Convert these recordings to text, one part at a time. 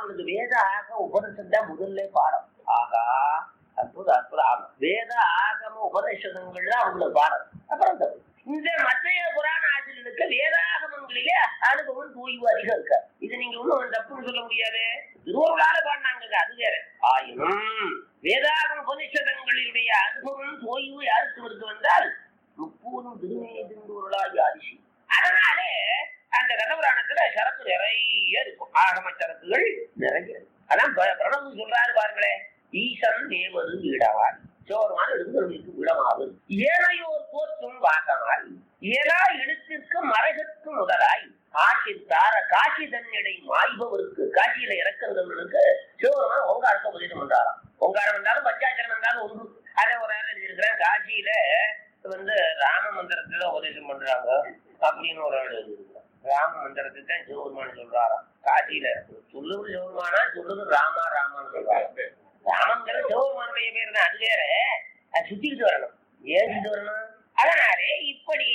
அவனுக்கு வேத ஆக உபனிஷம் தான் முதல்ல பாடம் ஆகா அற்புத அற்புத ஆமா வேத ஆகம உபனிஷதங்கள் தான் அவங்களுக்கு பாடம் அப்புறம் தப்பு. இந்த மத்திய புராண ஆசிரியர்களுக்கு வேதாகமங்களிலே அனுபவம் தூய்வு அதிகம் இருக்கு இது நீங்க ஒண்ணும் தப்புன்னு சொல்ல முடியாது திருவருளால பாடினாங்க அது வேற ஆயினும் வேதாகம உபனிஷதங்களினுடைய அனுபவம் தோய்வு யாருக்கு இருக்கு வந்தால் முப்பூரும் திருமையை திருந்தூர்களாகி ஆதிசி அதனாலே அந்த கதபுராணத்துல சரக்கு நிறைய இருக்கும் ஆகம சரக்குகள் நிறைய இருக்கு. அதான் ப- பிரணவம் சொல்றாரு பாருங்களேன் ஈசன் தேவது வீடவான் சோர்மான எழுந்தவர்களுக்கு விடமாவது ஏனையோர் போற்றும் வாசமாய் ஏலா எழுத்திற்கு மரகற்கு முதலாய் காட்சி தார காட்சி தன்னிடை மாய்பவருக்கு காட்சியில இறக்கிறவர்களுக்கு சிவபெருமான் ஓங்காரத்தை உபதேசம் பண்றாராம் ஓங்காரம் இருந்தாலும் பஞ்சாட்சரம் இருந்தாலும் ஒன்று அதை ஒரு ஆள் எழுதியிருக்கிறேன் காட்சியில வந்து ராம மந்திரத்துல உபதேசம் பண்றாங்க அப்படின்னு ஒரு ஆள் எழுதியிருக்கிறான் ராம மந்திரத்தை தான் சிவபெருமான் சொல்றாராம் காட்சியில சொல்லுவது சிவபெருமானா சொல்லுவது ராமா ராமான்னு சொல்றாங்க ராமங்கிற சிவபெருமானுடைய பேர் தான் அது வேற அது சுத்திக்கிட்டு வரணும் ஏறிட்டு வரணும் அதனாலே இப்படி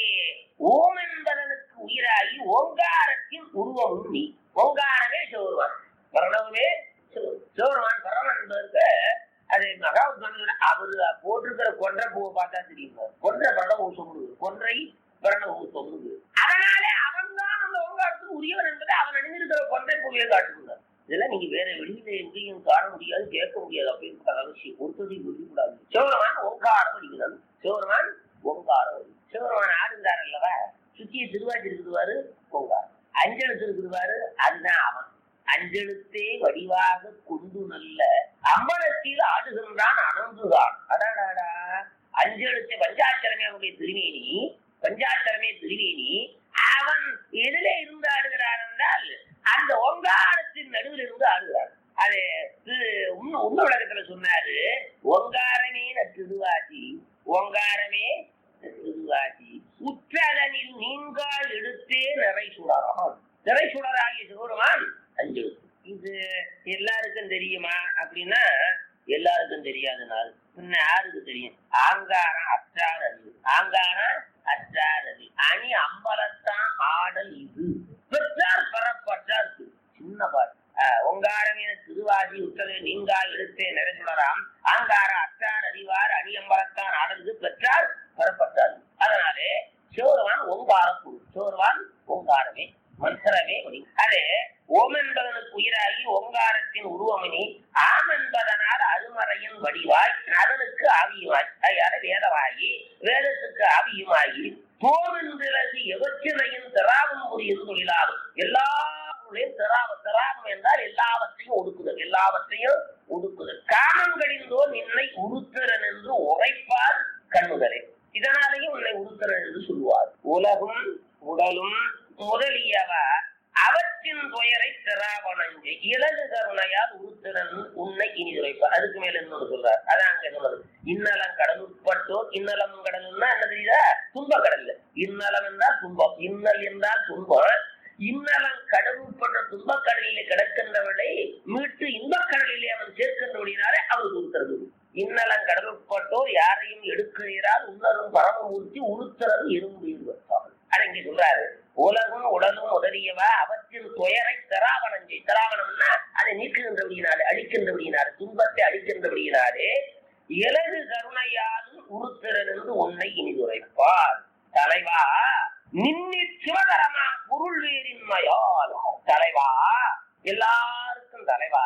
ஓம் என்பதனுக்கு உயிராகி ஓங்காரத்தின் உருவமும் நீ ஓங்காரமே சிவபெருமான் பிரணவமே சிவ- சிவபெருமான் பிரணவன் என்பதற்கு அது மகாத்மான அவரு போட்டிருக்கிற கொன்றை பூவை பார்த்தா தெரியுமா கொன்றை பிரணவ சொல்லுது கொன்றை பிரணவ சொல்லுது அதனாலே அவன் தான் அந்த ஓங்காரத்துக்கு உரியவன் என்பதை அவன் அணிந்திருக்கிற கொன்றை பூவையை காட்டுகிறார் இதெல்லாம் நீங்க வேற வெளியில எங்கேயும் காண முடியாது கேட்க முடியாது அப்படின்னு அவசியம் ஒருத்தரையும் விடக்கூடாது சிவபெருமான் ஓங்காரம் அடிக்கிறான் சிவபெருமான் ஓங்காரம் அடி. சிவபெருமான் ஆடுந்தார் அல்லவா சுத்திய திருவாச்சி இருக்குதுவாரு ஓங்காரம் அஞ்செழுத்து இருக்குதுவாரு அதுதான் அவன் அஞ்செழுத்தே வடிவாக கொண்டு நல்ல அம்பலத்தில் ஆடுகின்றான் அனந்துதான் அடாடாடா அஞ்செழுத்தை பஞ்சாட்சரமே அவனுடைய திருமேனி பஞ்சாட்சரமே திருமேனி அவன் எதிலே இருந்து ஆடுகிறான் என்றால் அந்த ஓங்காரத்தின் நடுவில் இருந்து ஆடுகிறான் அது திரு- உண்மை உண்மை விளக்கத்துல சொன்னாரு ஓங்காரமே நத்திருவாசி ஓங்காரமே நத்திருவாசி உற்றதனில் நீங்கால் எடுத்தே நிறை சுடராம் நிறை சுடராகிய சிவருமான் அஞ்சு இது எல்லாருக்கும் தெரியுமா அப்படின்னா எல்லாருக்கும் தெரியாத நாள் பின்ன யாருக்கு தெரியும் ஆங்காரம் அற்றார் அறிவு ஆங்காரம் அற்றார் அறிவு அணி அம்பலத்தான் ஆடல் இது பெற்றார் பெறப்பட்டார் திரு. சின்ன பாட்டு ஆஹ், ஒங்காரம் என திருவாசி உத்தரவு நீங்கால் எடுத்தே நிறைசுடராம் ஆங்கார அற்றார் அறிவார் அணியம்பலத்தான் ஆடலுக்கு பெற்றார் பெறப்பட்டார் அதனாலே சிவருவான் ஓங்கார குரு சிவருவான் ஓங்காரமே மந்திரமே ஒளி. அது ஓம் என்பதனுக்கு உயிராகி ஓங்காரத்தின் உருவமினி ஆம் என்பதனால் அருமறையின் வடிவாய் அதனுக்கு ஆவியுமாய் அதனால வேதமாகி வேதத்துக்கு ஆவியுமாகி தோமென்றது எவற்றினையும் திராவும் புரியும் தொழிலாகும் எல்லா பொருளையும் திராவ திராவம் என்றால் எல்லாவற்றையும் ஒடுக்குதல் எல்லாவற்றையும் ஒடுக்குதல் காமங்களிந்தோ நின்னை உருத்திரன் என்று உரைப்பார் கண்ணுதலே இதனாலேயும் உன்னை உருத்திரன் என்று சொல்லுவார் உலகும் உடலும் முதலியவ அவற்றின் துயரை திராவணஞ்சு இலகு கருணையால் உருத்திரன் உன்னை இனி துரைப்பார் அதுக்கு மேல இன்னொரு சொல்றார் அதான் அங்க சொன்னது இன்னலம் கடல் உட்பட்டோர் இன்னலம் கடல்னா என்ன தெரியுதா துன்ப கடல்ல இன்னலம் என்றால் துன்பம் இன்னல் என்றால் துன்பம் இன்னலம் கடல் உட்பட்ட துன்பக் கடலிலே கிடக்கின்றவளை மீட்டு இன்பக் கடலிலே அவன் சேர்க்கின்றபடினாலே அவனுக்கு உருத்துறது இன்னலம் கடல் உட்பட்டோர் யாரையும் எடுக்கிறீரால் உன்னரும் பரமமூர்த்தி உருத்துறது எறும்பு என்பார்கள் அது இங்க சொல்றாரு உலகும் உடலும் உதறியவா அவற்றின் துயரை திராவணம் திராவணம்னா அதை நீக்குகின்றபடியினாலே அழிக்கின்றபடியினாலே துன்பத்தை அழிக்கின்றபடியினாலே இலகு கருணையாலும் உருத்திரன் என்று உன்னை இனிதுரைப்பார் தலைவா நின்னி சிவகரமாம் பொருள் வேறின்மையால் தலைவா எல்லாருக்கும் தலைவா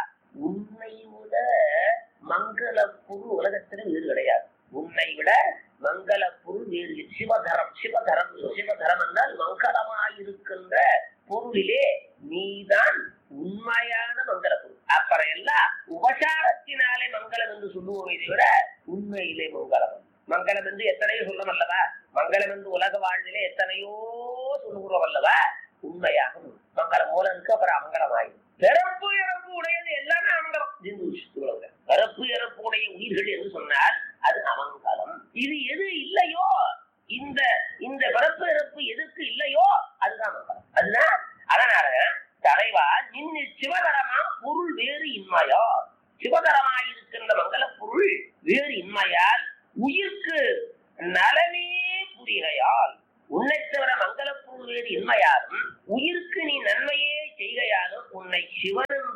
உன்னை விட மங்கள பொருள் உலகத்துல வேறு கிடையாது உன்னை விட மங்கள பொருள் வேறு இல்லை. சிவதரம் சிவதரம் சிவதரம் என்றால் மங்களமாயிருக்கின்ற பொருளிலே நீதான் உண்மையான மங்கள பொருள் அப்புறம் எல்லாம் உபசாரத்தினாலே மங்களம் என்று சொல்லுவோமே தவிர உண்மையிலே மங்களம் மங்களம் என்று எத்தனையோ சொல்றோம் அல்லவா மங்களம் என்று உலக வாழ்விலே எத்தனையோ சொல்லுகிறோம் அல்லவா உண்மையாக மங்களம் மூலம் இருக்கு அப்புறம் அமங்கலமாயிடும் பிறப்பு இறப்பு உடையது எல்லாமே அமங்கலம் ஜிந்து விஷயத்துக்குள்ள பிறப்பு இறப்பு உடைய உயிர்கள் என்று சொன்னால் அது அமங்கலம் இது எது இல்லையோ இந்த இந்த பிறப்பு இறப்பு எதுக்கு இல்லையோ அதுதான் மங்களம் அதுதான் அதனால தலைவா நின்று சிவகரமா பொருள் வேறு இன்மையோ சிவகரமாயிருக்கின்ற மங்கள பொருள் வேறு இன்மையால் உயிர்க்கு நலமே புரிகையால் உன்னை தவிர மங்கள பொருள் வேறு இன்மையாலும் உயிருக்கு நீ நன்மையே செய்கையாலும் உன்னை சிவன் என்று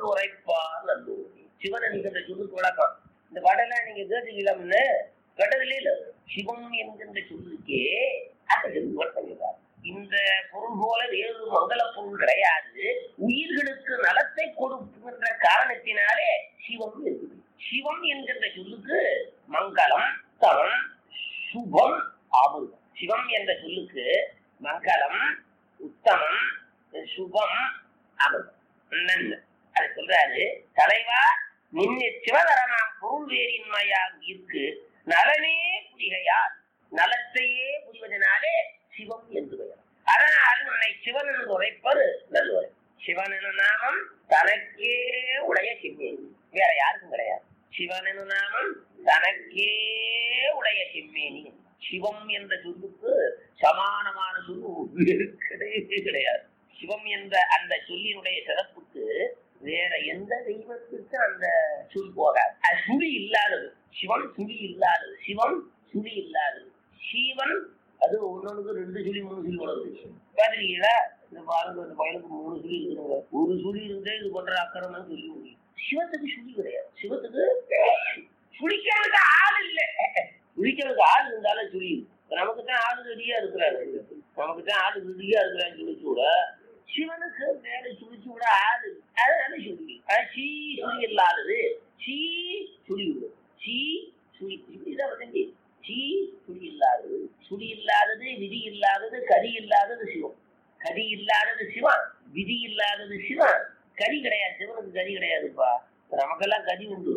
என்று உரைப்பார் நல்லூரி சிவன் என்கின்ற சொல்லுக்கு விளக்கம் இந்த பாடெல்லாம் நீங்க கேட்டுக்கலாம்னு கேட்டதில்லே இல்ல சிவம் என்கின்ற சொல்லுக்கே அந்த சொல்லு விளக்கம் இந்த பொருள் போல வேறு மங்கள பொருள் கிடையாது உயிர்களுக்கு நலத்தை கொடுக்கின்ற காரணத்தினாலே சிவம் இருக்குது சிவம் என்கின்ற சொல்லுக்கு மங்களம் தவம் சுபம் அமிர்தம் சிவம் என்ற சொல்லுக்கு மங்களம் உத்தமம் சுபம் அமிர்தம் நன்மை அது சொல்றாரு தலைவா நின்று சிவதரனாம் பொருள் வேறின்மையாக இருக்கு நலனே புரிகையால் நலத்தையே புரிவதனாலே சிவம் என்று பெயர் அதனால் உன்னை சிவன் என்று உரைப்பது நல்லுரை சிவன் என நாமம் தனக்கே உடைய சிம்மேனி வேற யாருக்கும் கிடையாது சிவன் என நாமம் தனக்கே உடைய சிம்மேனி சிவம் என்ற சொல்லுக்கு சமானமான சொல்லு வேறு கிடையவே கிடையாது சிவம் என்ற அந்த சொல்லினுடைய சிறப்புக்கு வேற எந்த தெய்வத்துக்கு அந்த சொல் போகாது அது சுழி இல்லாதது சிவன் சுழி இல்லாதது சிவம் சுழி இல்லாதது சிவன் அது ஒன்னொன்னுக்கு ரெண்டு சுழி மூணு சுழி உலகம் பாத்திருக்கீங்களா இந்த பாருங்க இந்த பயலுக்கு மூணு சுழி இருக்குதுங்க ஒரு சுழி இருந்தே இது பண்ற அக்கறம்னு சொல்லி முடியும் சிவத்துக்கு சுழி கிடையாது சிவத்துக்கு சுழிக்கிறதுக்கு ஆள் இல்லை சுழிக்கிறதுக்கு ஆள் இருந்தாலும் சுழி நமக்கு தான் ஆளு ரெடியா இருக்கிறாரு நமக்கு தான் ஆளு ரெடியா இருக்கிறான்னு சொல்லி கூட சிவனுக்கு மேல சுழிச்சு விட ஆளு அதனால சுழி அது சீ சுழி இல்லாதது சீ சுழி விடும் சீ சுழி இப்படிதான் வந்து சீ சுழி இல்லாதது சுழி இல்லாதது விதி இல்லாதது கதி இல்லாதது சிவம் கதி இல்லாதது சிவன் விதி இல்லாதது சிவன் கதி கிடையாது சிவனுக்கு கதி கிடையாதுப்பா நமக்கெல்லாம் கதி உண்டு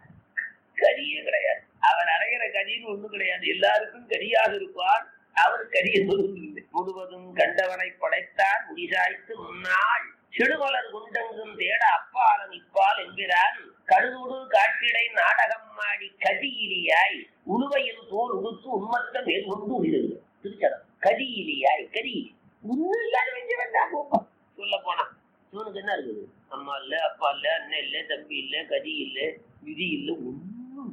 கதியே கிடையாது அவன் அடைகிற கதின்னு ஒண்ணும் கிடையாது எல்லாருக்கும் கதியாக இருப்பான் அவர் கதி என்பதும் இல்லை முழுவதும் கண்டவனை படைத்தார் முடிசாய்த்து முன்னாள் செடுமலர் குண்டங்கும் தேட அப்பாலன் இப்பால் என்கிறான் கடுகுடு காட்டிடை நாடகம் மாடி கதியிலியாய் உழுவையில் தோல் உடுத்து உண்மத்த மேல் கொண்டு உயிரிழு திருச்சடம் கதியிலியாய் கதி ஒன்னும் இல்லாத வேண்டிய வேண்டாம் சொல்ல போனா இவனுக்கு என்ன இருக்குது அம்மா இல்ல அப்பா இல்ல அண்ணன் இல்ல தம்பி இல்ல கதி இல்ல விதி இல்ல ஒண்ணும்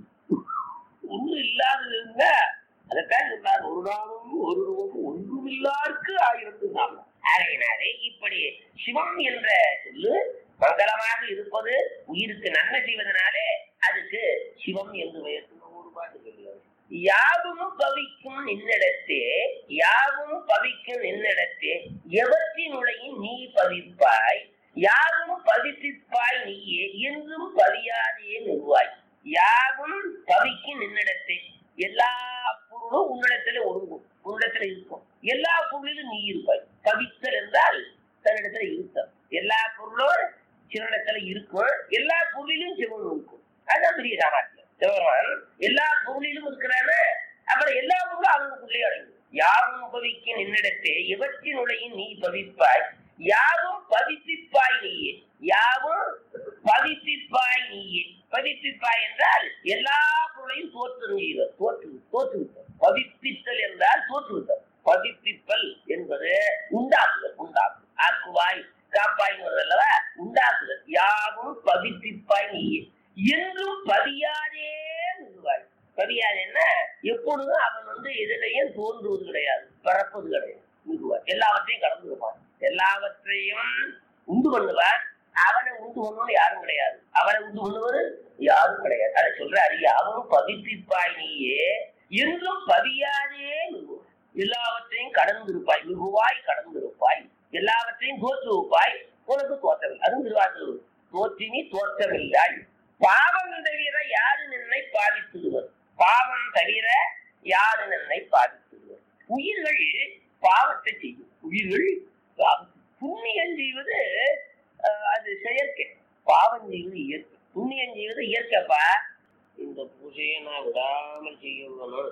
ஒண்ணும் இல்லாதது இருந்த அதைத்தான் சொன்னார் ஒரு நாளும் ஒரு ரூபம் ஒன்றுமில்லாருக்கு ஆயிரத்து நாமம் ஆகையினாலே இப்படி சிவம் என்ற சொல்லு மங்களமாக இருப்பது உயிருக்கு நன்மை செய்வதனாலே அதுக்கு சிவம் என்று பெயர் ஒரு பாட்டு சொல்லுவார் யாவும் பவிக்கும் நின்னிடத்தே யாவும் பவிக்கும் நின்னிடத்தே எவற்றினுடையும் நீ பவிப்பாய் யாவும் பதிப்பிப்பாய் நீயே என்றும் பதியாதே நிறுவாய் யாவும் பவிக்கும் நின்னிடத்தே எல்லா பொருளும் உன்னிடத்துல ஒழுங்கும் உன்னிடத்துல இருக்கும் எல்லா பொருளிலும் நீ இருப்பாய் பவித்தல் என்றால் தன்னிடத்துல இருத்தல் எல்லா பொருளும் சிவனிடத்துல இருக்கும் எல்லா பொருளிலும் சிவன் இருக்கும் அதுதான் பெரிய சாமர்த்தியம் சிவபெருமான் எல்லா பொருளிலும் இருக்கிறான அப்புறம் எல்லா பொருளும் அவனுக்குள்ளே அடங்கும் யாவும் பவிக்கும் நின்னிடத்தே இவற்றினுடையும் நீ பவிப்பாய் யாவும் பதிப்பிப்பாய் நீயே யாவும் பதிப்பிப்பாய் நீயே பதிப்பிப்பாய் என்றால் எல்லா பொருளையும் தோற்றுகிற தோற்று தோற்றுவித்தல் பதிப்பித்தல் என்றால் தோற்றுவித்தல் பதிப்பிப்பல் என்பது உண்டாக்குதல் உண்டாக்கு ஆக்குவாய் காப்பாய்ங்கிறது அல்லவா உண்டாக்குதல் யாவும் பதிப்பிப்பாய் நீயே என்றும் பதியாதே நிறுவாய் பதியாது என்ன எப்பொழுதும் அவன் வந்து எதிலையும் தோன்றுவது கிடையாது பிறப்பது கிடையாது நிறுவாய் எல்லாவற்றையும் கடந்து இருப்பான் எல்லாவற்றையும் உண்டு பண்ணுவான் அவனை உண்டு பண்ணுவது யாரும் கிடையாது அவனை உண்டு பண்ணுவது யாரும் கிடையாது அதை சொல்றாரு யாவும் பதிப்பிப்பாய் நீயே என்றும் பதியாதே மிகு எல்லாவற்றையும் கடந்திருப்பாய் மிகுவாய் கடந்திருப்பாய் எல்லாவற்றையும் தோற்று வைப்பாய் உனக்கு தோற்றவில்லை அதுவும் திருவாசூர் தோற்றினி தோற்றமில்லாய் பாவம் தவிர யாரு நின்னை பாதித்துடுவர் பாவம் தவிர யாரு நின்னை பாதித்துடுவர் உயிர்கள் பாவத்தை செய்யும் உயிர்கள் பாவத்தை புண்ணியம் செய்வது அஹ், அது செயற்கை பாவம் செய்வது இயற்கை புண்ணியம் செய்வது இயற்கைப்பா இந்த பூஜையை நான் விடாமல் செய்ய வேணும்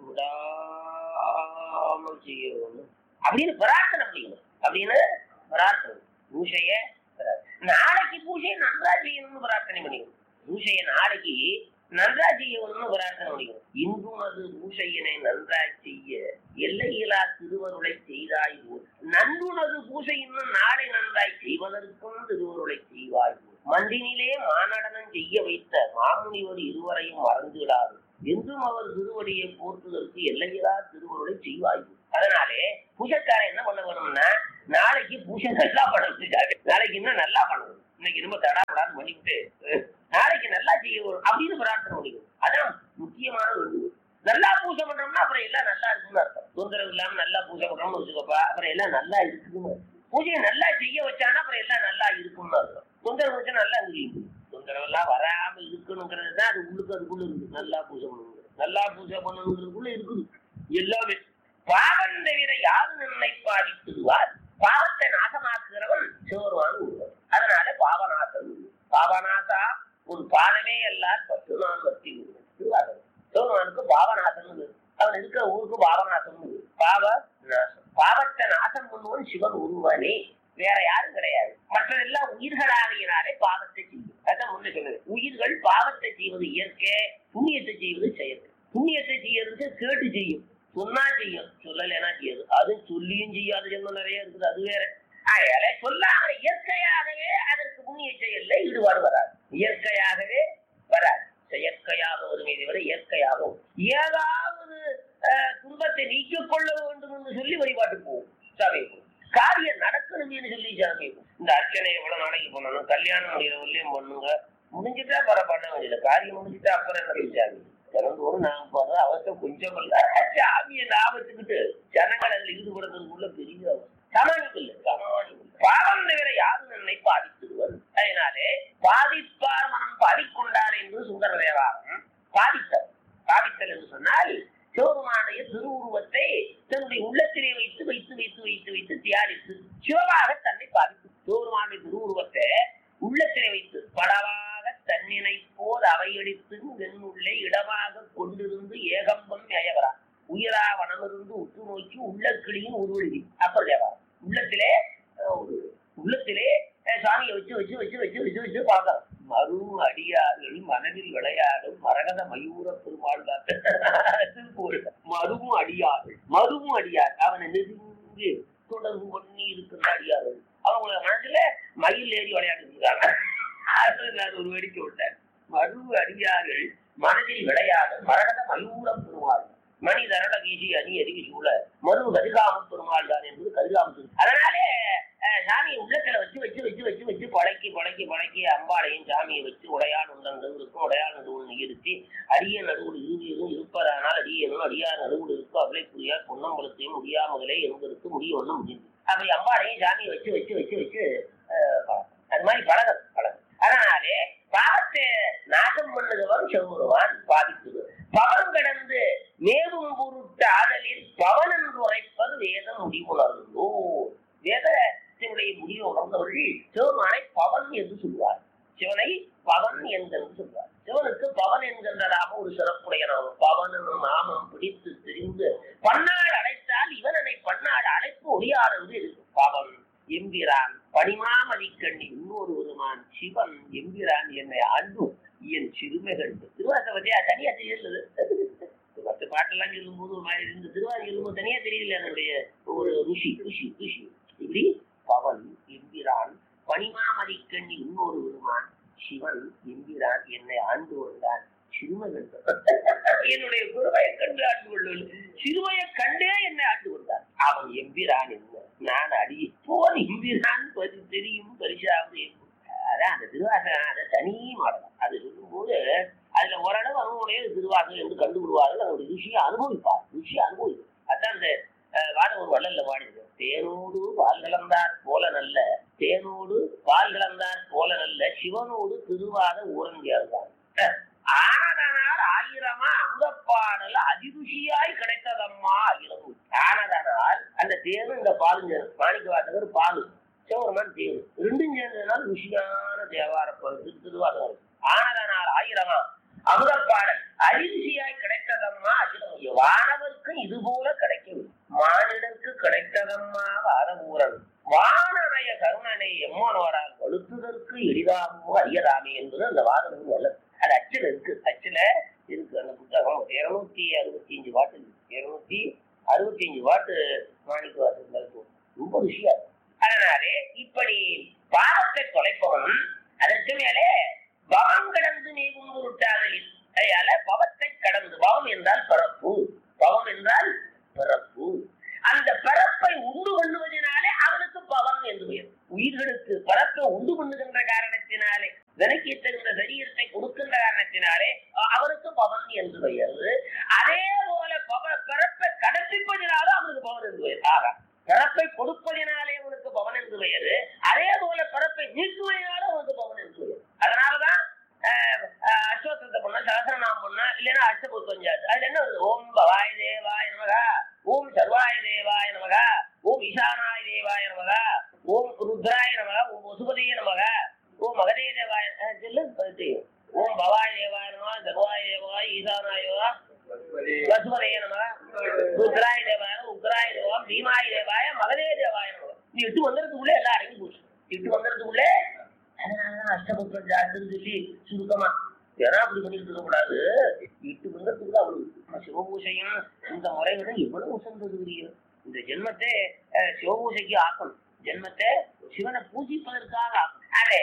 விடாமல் செய்ய வேணும் அப்படின்னு பிரார்த்தனை பண்ணிக்கணும் அப்படின்னு பிரார்த்தனை பூஜைய நாளைக்கு பூஜையை நன்றா செய்யணும்னு பிரார்த்தனை பண்ணிக்கணும் பூஜையை நாளைக்கு நன்றா செய்யணும்னு பிரார்த்தனை பண்ணிக்கணும் இன்றும் அது பூஜையினை நன்றாய் செய்ய எல்லையிலா திருவருளை செய்தாய் போல் நன்றுனது பூஜை இன்னும் நாளை நன்றாய் செய்வதற்கும் திருவருளை செய்வாய் போல் மண்டினிலே மானடனம் செய்ய வைத்த மாமுனிவர் இருவரையும் மறந்துவிடாது என்றும் அவர் திருவடியை போற்றுவதற்கு எல்லையிலா திருவருளை செய்வாய் போல். அதனாலே பூஜைக்காரன் என்ன பண்ண வேணும்னா நாளைக்கு பூஜை நல்லா பண்ணணும் நாளைக்கு இன்னும் நல்லா பண்ணணும் இன்னைக்கு ரொம்ப தடாபடான்னு பண்ணிவிட்டு நாளைக்கு நல்லா செய்ய வரும் அப்படின்னு பிரார்த்தனை பண்ணிக்கணும் அதான் முக்கியமான வேண்டுகோள் நல்லா பூஜை பண்றோம்னா அப்புறம் எல்லாம் நல்லா இருக்குன்னு அர்த்தம் தொந்தரவு இல்லாம நல்லா பூஜை பண்றோம்னு வச்சுக்கப்பா அப்புறம் எல்லாம் நல்லா இருக்குன்னு அர்த்தம். பூஜையை நல்லா செய்ய வச்சானா அப்புறம் எல்லாம் நல்லா இருக்கும்னு அர்த்தம் தொந்தரவு வச்சா நல்லா இருக்கு தொந்தரவு எல்லாம் வராம இருக்கணுங்கிறது தான் அது உள்ளுக்கு அதுக்குள்ள இருக்குது நல்லா பூஜை பண்ணணும் நல்லா பூஜை பண்ணணுங்கிறதுக்குள்ள இருக்குது எல்லாமே பாவம் தவிர யாரும் நம்மை பாதித்துவார் பாவத்தை நாசமாக்குகிறவன் சிவருவான் ஒருவன் அதனால பாவநாசம் பாவநாசா உன் பாதமே எல்லாம் பத்து நாள் வத்தி திருவாசகம் சிவருமானுக்கு பாவநாசம் அவன் இருக்கிற ஊருக்கு பாவநாசம் பாவ நாசம் பாவத்தை நாசம் பண்ணுவன் சிவன் ஒருவனே வேற யாரும் கிடையாது மற்றதெல்லாம் உயிர்களாகினாலே பாவத்தை செய்யும் அதான் முன்ன சொன்னது உயிர்கள் பாவத்தை செய்வது இயற்கை புண்ணியத்தை செய்வது செயற்கை புண்ணியத்தை செய்யறது கேட்டு செய்யும் சொன்னா செய்யும் சொல்லலைன்னா செய்யாது அது சொல்லியும் செய்யாத ஜென்மம் நிறைய இருக்குது அது வேற அதனால சொல்லாம இயற்கையாகவே அதற்கு புண்ணிய செயல்ல ஈடுபாடு வராது இயற்கையாகவே வராது செயற்கையாக வருமே தவிர இயற்கையாகவும் ஏதாவது அஹ், துன்பத்தை நீக்கிக் கொள்ள வேண்டும் என்று சொல்லி வழிபாட்டு போகும் சபைக்கு காரியம் நடக்கணும்னு சொல்லி சமைக்கும் இந்த அர்ச்சனை எவ்வளவு நாளைக்கு பண்ணணும் கல்யாணம் முடிகிறவர்களையும் பண்ணுங்க முடிஞ்சுட்டா பர பண்ண வேண்டியது காரியம் முடிஞ்சுட்டா அப்புறம் என்ன சாமி தினந்தோறும் நாங்க போறது அவசியம் கொஞ்சம் இல்ல சாமியை லாபத்துக்கிட்டு ஜனங்கள் அதுல ஈடுபடுறதுக்குள்ள பெரிய அவசியம். சமாளிப்பு இல்லை சமாளிப்பு இல்லை. பாவம் தவிர யாரும் என்னை பாதித்துடுவர் அதனாலே பாதிப்பார் மனம் பாதிக்கொண்டார் என்று சுந்தர தேவாரம் பாதித்தல் பாதித்தல் என்று சொன்னால் சிவபெருமானுடைய திருவுருவத்தை தன்னுடைய உள்ளத்திலே வைத்து வைத்து வைத்து வைத்து வைத்து தியானித்து சிவமாக தன்னை பாதித்து சிவபெருமானுடைய திருவுருவத்தை உள்ளத்திலே வைத்து படவாக தன்னினை போல் அவையடித்து வெண்ணுள்ளே இடமாக கொண்டிருந்து ஏகம்பம் மேயவரா உயிரா வனமிருந்து உற்று நோக்கி உள்ள கிளியின் உருவெழுதி அப்பர் தேவாரம் உள்ளத்திலே அஹ், ஒரு உள்ளத்திலே அஹ், சாமியை வச்சு வச்சு வச்சு வச்சு வச்சு வச்சு பார்க்கலாம் மறு அடியார்கள் மனதில் விளையாடும் மரகத மயூர பெருமாள் தான் திருப்பூர் மருவும் அடியார்கள் மருவும் அடியார் அவனை நெருங்கி தொடர்பு பண்ணி இருக்கிற அடியார்கள் அவங்கள மனசுல மயில் ஏறி விளையாடிட்டு இருக்காங்க அது நான் ஒரு வேடிக்கை விட்டேன் மருவு அடியார்கள் மனதில் விளையாடும் மரகத மயூர பெருமாள் மனிதரட வீசி அணி எரிவி சூழ மறு கதிகாம பெருமாள் தான் என்பது கதிகாம அதனாலே அஹ், சாமியை உள்ளத்துல வச்சு வச்சு வச்சு வச்சு வச்சு பழக்கி பழக்கி பழக்கி அம்பாளையும் சாமியை வச்சு உடையான் உண்டங்கள் இருக்கும் உடையான் நடுவுள் நிறுத்தி அரிய நடுவுள் இறுதியும் இருப்பதானால் அடியனும் அடியார் நடுவுள் இருக்கும் அவளை புரியார் பொன்னம்பலத்தையும் முடியாமலே என்பதற்கு முடிய ஒண்ணு முடியுது அப்படி அம்பாளையும் சாமியை வச்சு வச்சு வச்சு வச்சு அஹ், பழக்கம். அது மாதிரி பழகம் பழகம் அதனாலே பாவத்தை நாசம் பண்ணுகிறவன் செவ்வுருவான் பாதிக்குது பவன் கடந்து மேவும் பொருட்டு ஆதலில் பவனன் உரைப்பது வேதம் முடிவுணர்ந்தோ வேதத்தினுடைய முடிவு உணர்ந்தவர்கள் சிவமானை பவன் என்று சொல்வார் சிவனை பவன் என்கென்று சொல்வார் சிவனுக்கு பவன் என்கின்ற நாமம் ஒரு சிறப்புடைய நாமம் பவன் என்னும் நாமம் பிடித்து தெரிந்து பன்னாள் அழைத்தால் இவனனை பன்னாள் அழைப்பு ஒளியார் என்று இருக்கும் பவன் எம்பிரான் பணிமாமதி கண்ணி இன்னொரு ஒருமான் சிவன் எம்பிரான் என்னை ஆண்டு என் சிறுமைகள் திருவாசகத்தையா தனியா தெரியல மற்ற பாட்டெல்லாம் சொல்லும் போது ஒரு மாதிரி இருந்து திருவாதி சொல்லும் போது தனியா தெரியல என்னுடைய ஒரு ருஷி ருஷி ருஷி இப்படி பவன் எம்பிரான் பணிமாமதி கண்ணி இன்னொரு ஒருமான் சிவன் எம்பிரான் என்னை ஆண்டு கொண்டான் சிறுமைகள் என்னுடைய குருவையை கண்டு ஆண்டு கொள்வது சிறுமையை கண்டே என்னை ஆண்டு கொண்டான் அவன் எம்பிரான் என்ன நான் அடி போன் எம்பிரான் பரி தெரியும் பரிசாவது என்பது. அதான் அந்த திருவாசகம் அதை தனி மாடலாம் அது சொல்லும்போது அதுல ஓரளவு அவனுடைய திருவாசகம் என்று கண்டுபிடுவார்கள் அதனுடைய ருஷியை அனுபவிப்பார் ருஷியை அனுபவிப்பார் அதான் அந்த அஹ், வாத ஒரு வள்ளல்ல பாடிது தேனோடு பால் கலந்தார் போல நல்ல தேனோடு பால் கலந்தார் போல நல்ல சிவனோடு திருவாத ஊரங்கியார்தான் ஆனதனால் ஆயிரமா அமுதப்பாடல் அதிருஷியாய் கிடைத்ததம்மா ஆயிரம் ஆனதனால் அந்த தேனும் இந்த பாலும் சேரும் மாணிக்க வாசகர் பாலு சிவருமான் தேனு ரெண்டும் சேர்ந்ததுனால ருஷியான தேவார பகுதி திருவாசகம் இருக்கு. ஆனதனால் ஆயிரமா அமுதப்பாடல் அரிசியாய் கிடைத்ததம்மா அகிலம் வானவருக்கு இது போல கிடைக்கவில்லை மானிடருக்கு கிடைத்ததம்மா வாரபூரன் வானனைய கருணனை எம்மனோரால் வலுத்துதற்கு எளிதாகவோ அறியலாமே என்பது அந்த வாதம் நல்லது அது அச்சில் இருக்கு அச்சில் இருக்கு அந்த புத்தகம் இருநூத்தி அறுபத்தி அஞ்சு வாட்டு இருக்கு இருநூத்தி அறுபத்தி அஞ்சு வாட்டு மாணிக்க வாசல் இருக்கும் ரொம்ப ருசியா இருக்கும் அதனாலே இப்படி பாவத்தை தொலைப்பவன் அதற்கு மேலே பவம் கடந்து நீங்கும் பொருட்டாதலில் அதனால பவத்தை கடந்து பவம் என்றால் பிறப்பு பவம் என்றால் பிறப்பு அந்த பிறப்பை உண்டு பண்ணுவதனாலே அவனுக்கு பவன் என்று பெயர் உயிர்களுக்கு பிறப்பை உண்டு பண்ணுகின்ற காரணத்தினால் விலைக்கு தகுந்த சரீரத்தை கொடுக்கின்ற காரணத்தினாலே அ- அவருக்கு பவன் என்று பெயர் அதே போல பவ பிறப்பை கடப்பிப்பதினாலும் அவனுக்கு பவன் என்று பெயர் ஆகா பிறப்பை கொடுப்பதினாலே அவனுக்கு பவன் என்று பெயர் அதே போல பிறப்பை நீக்குவதினாலும் அவனுக்கு பவன் என்று பெயர் அதனாலதான் அஹ், அஹ், அஸ்வத்தத்தை பண்ண சகசரநாமம் பண்ண இல்லைன்னா அஷ்டபுத்தஞ்சாச்சு அதுல என்ன வருது ஓம் பவாய தேவாய நமகா ஓம் சர்வாய தேவாய நமகா ஓம் ஈசானாய தேவாய நமகா ஓம் ருத்ராய நமகா ஓம் வசுபதிய நமகா ஓம் மகதே தேவாய அஹ், சொல்லு பதிட்டு. ஓம் பவாய தேவாய நமகா சர்வாய தேவகா ஈசானாய தேவகா வசுபதைய நமகா ருத்ராய தேவாய உக்ராய தேவா பீமாய தேவாய மகதே தேவாய நமகா நீ எட்டு வந்துறதுக்குள்ளே எல்லாம் அடங்கி போச்சு எட்டு வந்துறதுக்குள்ளே அதனாலதான் அஷ்டபுத்திரம் ஜாத்துன்னு சொல்லி சுருக்கமா ஏன்னா அப்படி பண்ணிட்டு இருக்க கூடாது எட்டு வந்துறதுக்கு தான் அவ்வளவு சிவபூசையும் இந்த முறைகளும் எவ்வளவு உசந்தது பெரிய இந்த ஜென்மத்தை அஹ், சிவபூசைக்கு ஆக்கணும் ஜென்மத்தை சிவனை பூஜிப்பதற்காக ஆக்கணும் அதே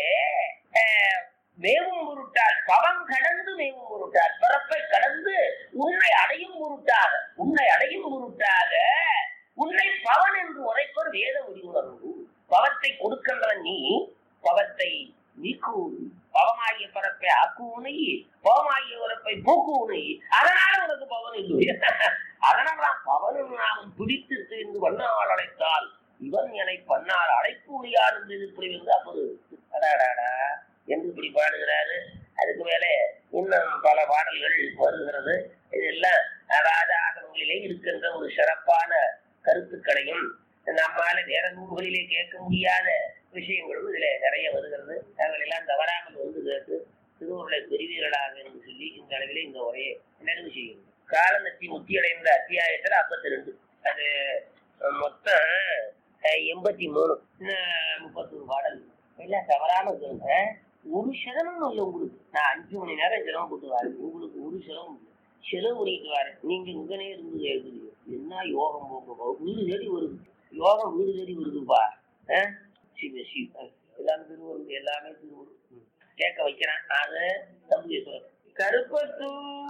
அஹ், மேவும் பொருட்டால் பவம் கடந்து மேவும் பொருட்டால் பிறப்பை கடந்து உன்னை அடையும் பொருட்டாக உன்னை அடையும் பொருட்டாக உன்னை பவன் என்று உரைப்பர் வேத முடிவுணர்வு பவத்தை கொடுக்கின்ற நீ பவத்தை நீக்குவது பவமாகிய பரப்பை ஆக்குவனை பவமாகிய பரப்பை போக்குவனை அதனால உனக்கு பவன் இல்லை அதனால்தான் பவனும் நாமும் பிடித்து தெரிந்து வண்ணால் அழைத்தால் இவன் என்னை பண்ணால் அழைப்பு முடியாது என்று இப்படி வந்து அப்போது அடாடாடா என்று இப்படி பாடுகிறாரு அதுக்கு மேலே இன்னும் பல பாடல்கள் வருகிறது இதெல்லாம் அதாவது ஆகமங்களிலே இருக்கின்ற ஒரு சிறப்பான கருத்துக்களையும் நம்மால வேற நூல்களிலே கேட்க முடியாத விஷயங்களும் இதுல நிறைய வருகிறது அவைகளெல்லாம் தவறாமல் வந்து கேட்டு திருவுருளை பெறுவீர்களாக என்று சொல்லி இந்த அளவிலே இந்த உரையை நிறைவு செய்யும் காலநத்தி முத்தியடைந்த அத்தியாயத்துல ஐம்பத்தி ரெண்டு அது அஹ், மொத்தம் அஹ், எண்பத்தி மூணு இன்னும் முப்பத்தொரு பாடல் எல்லாம் தவறாம கேளுங்க ஒரு சிரமம் இல்லை உங்களுக்கு நான் அஞ்சு மணி நேரம் சிரமம் போட்டு வரேன் உங்களுக்கு ஒரு சிரமம் இல்லை செலவு பண்ணிட்டு வரேன் நீங்க இங்கனே இருந்து கேட்குறீங்க என்ன யோகம் போங்க வீடு தேடி வருது யோகம் வீடு தேடி வருதுப்பா ஆ? சிவ சிவ எல்லாமே திருவருள் எல்லாமே திருவருள் ம். கேட்க வைக்கிறேன் அது தம்பி கருப்பத்தூர்